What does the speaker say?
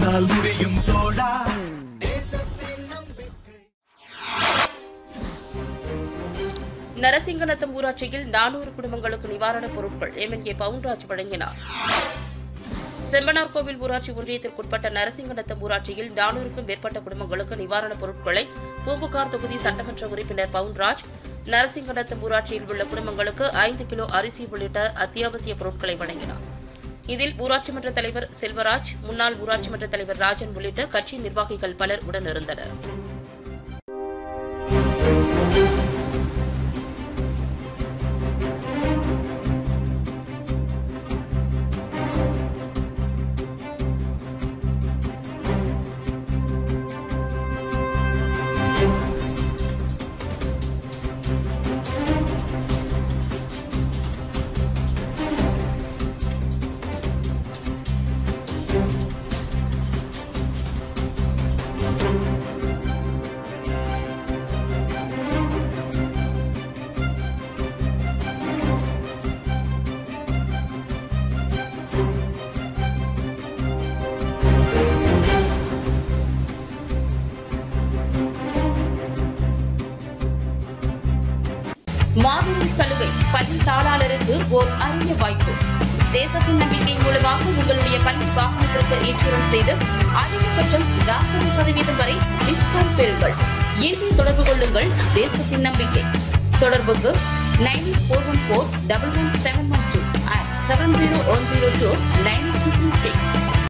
உன்னால் முடியும் தோழா நரசிங்கநத்தம் ஊராட்சியில் நானூறு குடும்பங்களுக்கு நிவாரணப் பொருட்கள் எம்எல்ஏ பவுன்ராஜ் வழங்கினார் செம்பனார்கோவில் ஊராட்சி ஒன்றியத்திற்குட்பட்ட நரசிங்கநத்தம் ஊராட்சியில் நானூறுக்கும் மேற்பட்ட குடும்பங்களுக்கு நிவாரணப் பொருட்களை பூம்புகார் தொகுதி சட்டமன்ற உறுப்பினர் பவுன்ராஜ் நரசிங்கநத்தம் ஊராட்சியில் உள்ள குடும்பங்களுக்கு ஐந்து கிலோ அரிசி உள்ளிட்ட அத்தியாவசிய பொருட்களை வழங்கினார் இதில் ஊராட்சி மன்ற தலைவர் செல்வராஜ் முன்னாள் ஊராட்சி மன்ற தலைவர் ராஜன் உள்ளிட்ட கட்சி நிர்வாகிகள் பலர் உடனிருந்தனர் மாபெரும் சலுகை பள்ளி தாளாளருக்கு ஓர் அரிய வாய்ப்பு தேசத்தின் நம்பிக்கை மூலமாக உங்களுடைய பள்ளி வாகனத்திற்கு இன்சூரன்ஸ் செய்து அதிகபட்சம் நாற்பது சதவீதம் வரை டிஸ்கவுண்ட் பெறுங்கள் இன்றி தொடர்பு கொள்ளுங்கள் தேசத்தின் நம்பிக்கை தொடர்புக்கு nine four one four double one seven one two seven zero one zero two nine two three six